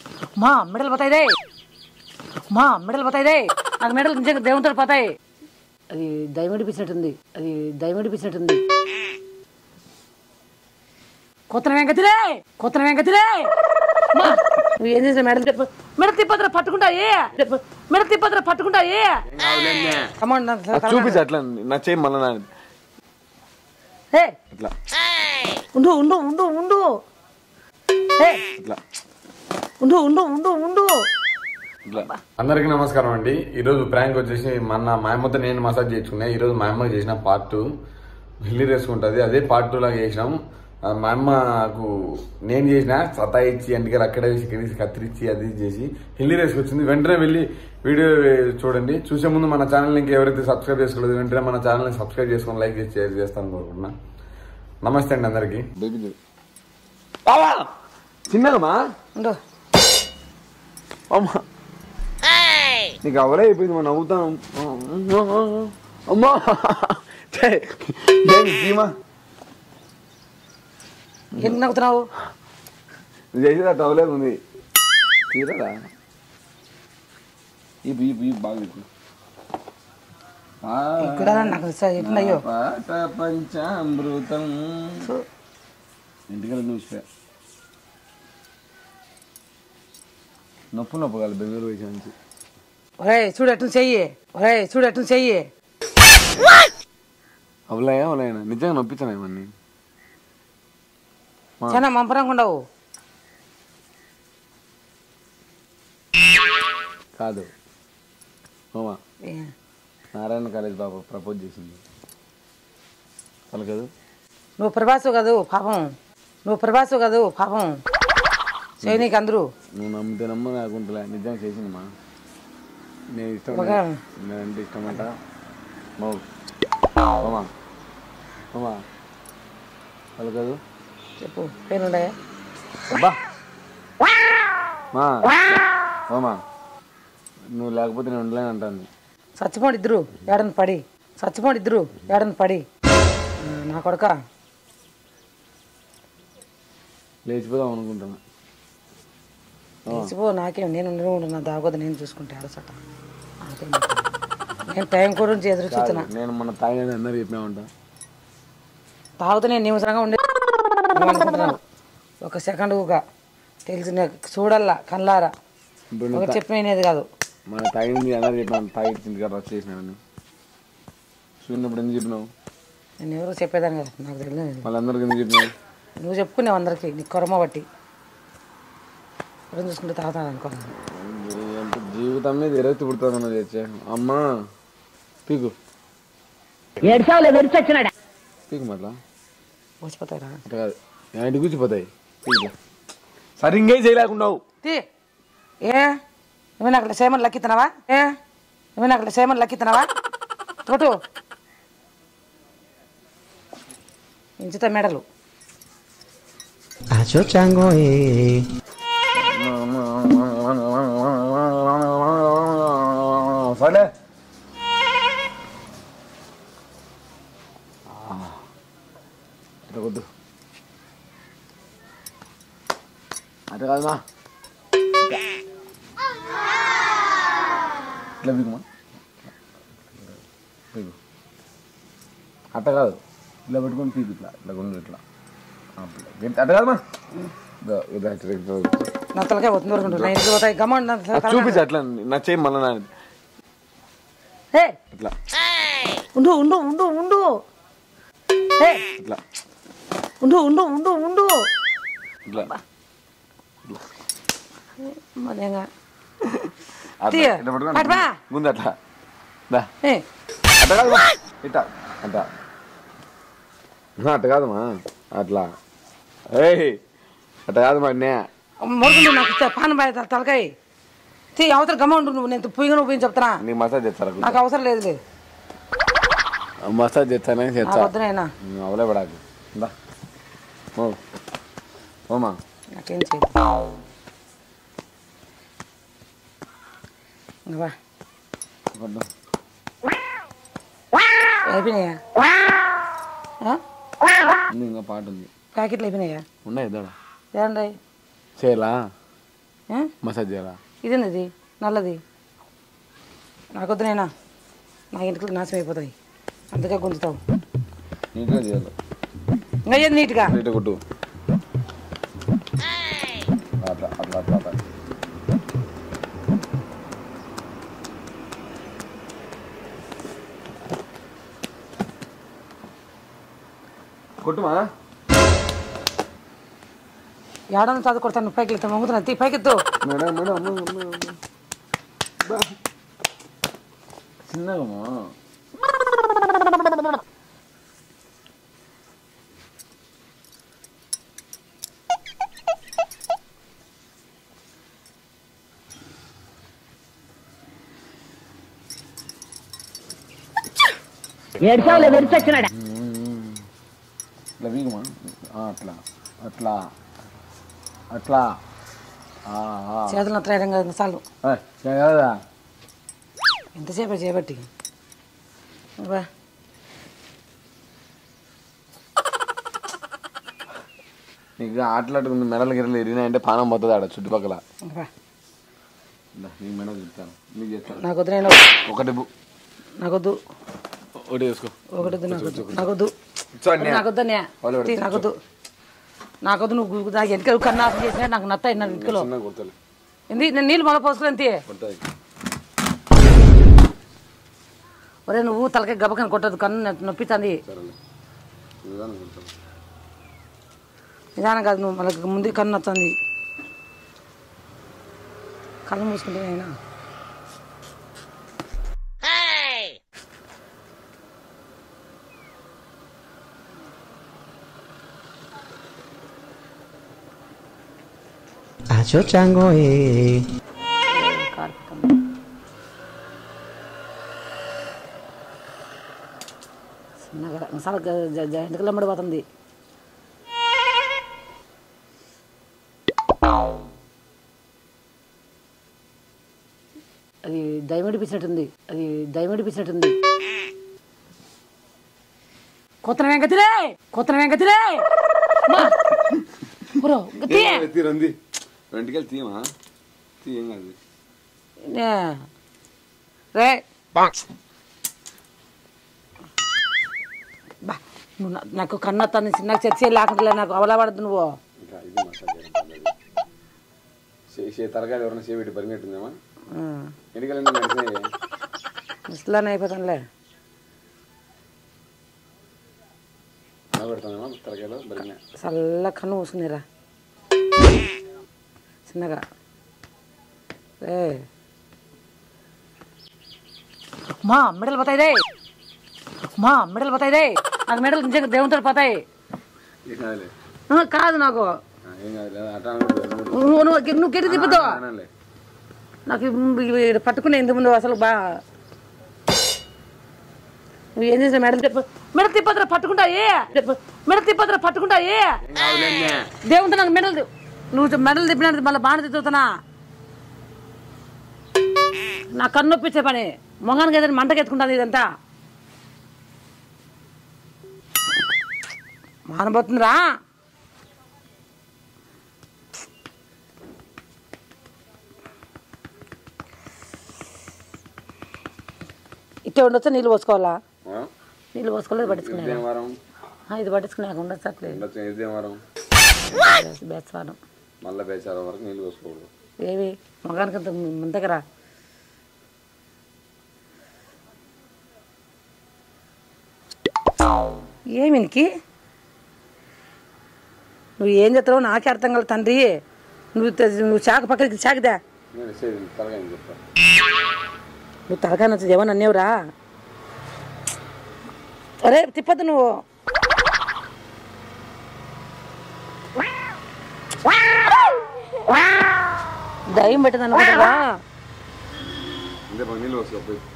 మా మెడలు పోతాయి రే మా మెడలు పోతాయి రే నాకు మెడలు నిజంగా దేవునితో పోతాయి అది దయమడిపించినట్టుంది అది దయమడిపించినట్టుంది కొత్త వెంకతిరే కొత్త వెంకతిరే మా నువ్వు ఏం చేసిన మెడలు తిప్ప మెడ తిప్పద్ర పట్టుకుంటా ఏ మెడ తిప్పద్ర పట్టుకుంటా ఏ కమాండ్ చూపించు అట్లా నా చేయి మళ్ళా నా ఏ ఇట్లా ఉండు ఉండు ఉండు ఉండు ఏ ఇట్లా ఉండు ఉండు ఉండు ఉండు ఇట్లా అందరికీ నమస్కారం అండి ఈరోజు ప్రాంక్ వచ్చేసి మొన్న మా అమ్మతో నేను మసాజ్ చేసుకున్నా ఈరోజు మా అమ్మకి చేసిన పార్ట్ టూ హిల్లీ వేసుకుంటుంది అదే పార్ట్ టూ లాగా చేసినాం ఆ, మా అమ్మకు నేను చేసిన సతా ఇచ్చి అందుకని అక్కడ వేసి ఇక్కడ వేసి కత్తిరించి అది ఇది చేసి హిల్లీ వేసుకొచ్చింది వెంటనే వెళ్ళి వీడియో చూడండి చూసే ముందు మన ఛానల్ ఇంకా ఎవరైతే సబ్స్క్రైబ్ చేసుకోలేదు వెంటనే మన ఛానల్ని సబ్స్క్రైబ్ చేసుకొని లైక్ చేసి షేర్ చేస్తాను కోరుకుంటున్నా నమస్తే అండి అందరికి చిన్నగమ్మా ఉండు అమ్మా నీకు అవలే అయిపోయింది మనం నవ్వుతాను అమ్మా ఛే, ఏంటి సీమా ఎందుకు నవ్వుతున్నావు నువ్వు చేసేది అట్టు అవలేదు ఉంది తీరదా ఈ బీ బీ బాగా ఎక్కువ. ఆ, ఇక్కడ నాకు ఎట్లయ్యో పాట పంచామృతం ఇంటికి నువ్వు ఇష్టం నొప్పు నొప్పు కాదు బెంగళూరు వేసా నుంచి ఒరే చూడు ఎట్టు చెయ్యి ఒరే చూడు ఎట్టు చెయ్యి అవలాయా అవలాయనా నిజంగా నొప్పించాను ఇవన్నీ చాలా మంపరంగా ఉండవు కాదు మామా ఏ, నారాయణ కాలేజ్ బాబు ప్రపోజ్ చేసింది వాళ్ళు కదా నువ్వు ప్రభాసు కాదు పాపం నువ్వు ప్రభాసు కాదు పాపం చేయి నీకు అందరూ నువ్వు నమ్మితే నమ్మ నాకుంటలే నిజంగా చేసింది మా నేను ఇష్టం ఒక- నేనంటే ఇష్టం అంట మౌ మామా మామా వాళ్ళు కాదు చెప్పు పేరుండే అబ్బా మా మామా నువ్వు లేకపోతే నేను ఉండలేను అంటాను చచ్చిపోండి ఇద్దరు ఏడని పడి చచ్చిపోండి ఇద్దరు ఏడని పడి ఆ, నా కొడక లేచిపోదాం అనుకుంటున్నా చచ్చిపో నాకేం నేను ఉండి నా దాగోదు నేను చూసుకుంటే ఆడసట నాకేం పని. నేను టైం కూడా నుంచి ఎదురు చూస్తున్నా నేను మన తాగినది అందరు చెప్పినామంటా తాగుతూ నేను నిమిషంగా ఉండే అనుకుంటున్నాను ఒక సెకండ్ ఊగా తెలిసిన చూడల్లా కళ్ళారా ఇప్పుడు ఒక చెప్పినది కాదు మన తాగింది అందరు చెప్పినాను తాగి ఇంటికాడ రచ్చ చేసినాను చూసినప్పుడు ఎందుకు చెప్పినావు నేను ఎవరు చెప్పేదాన్ని కదా నాకు తెలియదు వాళ్ళందరికీ ఎందుకు చెప్పినావు నువ్వు చెప్పుకునేవు అందరికి నీ కొరమ బట్టి ఎవరైనా చూసుకుంటే తాగుతాను అనుకున్నాను ఎంత జీవితం మీద ఎరచి పుడుతుందన్న చేచ్చే అమ్మా పీకు పీకు మట్లా వచ్చిపోతారా అట్లా కాదు ఇంటి కూర్చిపోతాయి పీకు సరిగ్గా చేయలేకున్నావు తీ ఏ ఏమైనా అక్కడ సేమని లక్కిస్తున్నావా ఏ ఏమైనా అక్కడ సేమని లక్కిస్తున్నావా తోటు ఇంచుతా మెడలు Acho chango eh. సరే ఇట్లా కొద్దు అట్లా కాదమ్మా ఇట్లా పీకుమా పీకు అట్ట కాదు ఇట్లా పెట్టుకొని పీకు ఇట్లా ఇట్లా గుండు ఇట్లా అట్ట కాదమ్మా ఇదో, ఇదో అట్లా ఇట్లా. నా తలకాయ పోతుంది వరకు నా ఇంటికి పోతాయి గమ్మండి నా అది తలకాయ. చూపించు అట్లా నా చేయి మళ్ళా నా ఏ ఇట్లా ఉండు ఉండు ఉండు ఉండు ఏ ఇట్లా ఉండు ఉండు ఉండు ఉండు ఇట్లా మరేగా అట్లా, తీయ. ఇట్లా పట్టుకొని అటు బా. ముందు అట్లా దా ఏ అట్ట కాదు ఇట్ట అట్ట అట్ట కాదమ్మా అట్లా ఏయ్ అట్ట కాదమ్మా అన్నే మొరుకుండు నాకు ఇచ్చా పాన్ బాయ్ తల- తలకాయ తీ అవతల గమ్మ ఉండు నువ్వు నేను పొయ్యి నువ్వు పోయి చెప్తానా నీకు మసాజ్ చేస్తారా నాకు అవసరం లేదులే మసాజ్ చేస్తానే నా చేస్తా వద్దునైనా అవలే పడాకు దా ఓ ఓమా నాకేం చేయదు ఇంకా బా. కొద్దు అయిపోయినాయా ఆ? ఉంది ఇంకా పాట ఉంది ప్యాకెట్లు అయిపోయినాయా ఉన్నాయి ఇద్దాడా ఏమండి చేయలా ఆ? మసాజ్ చేయాలా ఇదేంది నల్లది నాకొద్దు నేనా నా ఇంటికి నాశనం అయిపోతాయి అందుకే గుంజుతావు నీట్గా చేయాలి ఇంకా ఏది నీట్గా నీట్ కొట్టు అట్లా అట్లా అట్లా అట్లా కొట్టుమా ఏడన్నా చదువు కొడతాను పైకి ఎత్తాను మొంగుతున్నా తీ పైకి ఎత్తు మేడం మేడం అమ్మ, అమ్మ, అమ్మ. బా. చిన్నగమ్మా ఏడ్చావులే వెరిసి వచ్చినాడా ఇట్లా వీగమా ఆ, అట్లా అట్లా అట్లా ఆ, ఆ. చేతులు నత్తరాయడం కదా చాలు ఏయ్, నేను కాదా ఎంతసేపు చేయబట్టి బా నీకు ఆటలాడుకుంది మెడలు గిరలు ఎరిగినాయంటే పానం పోతుంది ఆడ చుట్టుపక్కల బా ఇందా, నీకు మెడలు చెప్తాను నీకు చెప్తాను నాకొద్దు నేను ఒకటి బు- నాకొద్దు ఒకటి వేసుకో ఒకటి నాకొద్దు నాకొద్దు కూర్చో అన్నయ్య. నాకొద్దు అన్నయ్య. వాళ్ళు పెడతారు. తీ, నాకొద్దు నాకొద్దు నువ్వు గు- నాకు వెనక కన్నా ఆఫ్ చేసినా నాకు నత్తాయి నా వెనకలో చిన్నగా కొడతలే ఏంది నేను నీళ్ళు మొదలు పోసుకోలేను తీ కొడతాయి ఒరే నువ్వు తలకాయ గబకని కొట్టదు కన్ను నొ- నొప్పిస్తుంది సరేలే నిదానం కొడతాను నిదానం కాదు నువ్వు మళ్ళీ ముందు కన్ను నొస్తుంది కళ్ళు మూసుకుంటే అయినా Acho chango eh. కార్తీకం చిన్నగా మసాలా ఎంటకలు అమ్మడిపోతుంది అది దయమడిపించినట్టుంది అది దయమడిపించినట్టుంది కొత్త వెంకతిరే కొత్త వెంకతిరే బ్రో గతి తీరంది వెంటకెళ్ళి తీయమా తీ ఏం కాదు రే బా నువ్వు నా- నాకు కన్ను వస్తాను చిన్న చర్చ లేకుండా నాకు అవలబడద్దు నువ్వు ఇంకా ఇది మసాజ్ చేయడం పర్లేదు. చే- చే తరగాలి ఎవరైనా చేపెట్టి పరిగెట్టిందేమా ఎన్నికలండి నడిచినాయి ముసలాన్ని అయిపోతానులే నిలబెడతామేమో తరగాలో బరిగిన చల్ల కన్ను మూసుకునేరా చిన్నగా రే మా మెడలు పోతాయి రే మా మెడలు పోతాయి రే నాకు మెడలు నిజంగా దేవునితో పోతాయి ఏం కాదులే ఆ, కాదు నాకు ఆ, ఏం కాదులే అట్లా అనకూడదు, అనకూడదు. నువ్వు నువ్వు నువ్వు గట్టి తిప్పుతో అనాలే. నాకు ఇవి- ఇవి పట్టుకునే ఇంత ముందు అసలు బా నువ్వు ఏం చేసిన మెడలు తిప్ప మెడ తిప్పదురా పట్టుకుంటా ఏ మెడ తిప్పదురా పట్టుకుంటా ఏ ఏం కాదులే అన్నే. దేవునితో నాకు మెడలు తి- నువ్వు మెడలు తిప్పినట్టు మళ్ళీ బాణ తిప్పుతున్నా నా కన్ను నొప్పించే పని మొగానికి ఏదైనా మంటకెత్తుకుంటుంది ఇదంతా మానబోతుందిరా ఇట్టే ఉండొచ్చా నీళ్ళు పోసుకోవాలా ఆ? నీళ్ళు పోసుకోలేదు పట్టించుకునే ఇదేం వారం ఇది పట్టించుకునే ఉండొచ్చు అట్లేదు ఉండొచ్చు ఇదేం వారం బేస్వాడం మళ్ళీ బేచారం వరకు నీళ్ళు పోసుకోకూడదు ఏవి మగానికి అంత ముందకరా ఏమినికి నువ్వు ఏం చేస్తావో నాకే అర్థం కాదు తండ్రి నువ్వు తె- నువ్వు చాక పక్కకి చాకదా నేను ఇచ్చేది త్వరగా ఏం చెప్తా నువ్వు తలకాయ నచ్చదు ఏమని అన్నేవురా అరే తిప్పద్దు నువ్వు దయ్యం పెట్టదు అనుకుంటావా ఇంతే నీళ్ళు పోసుకో పోయి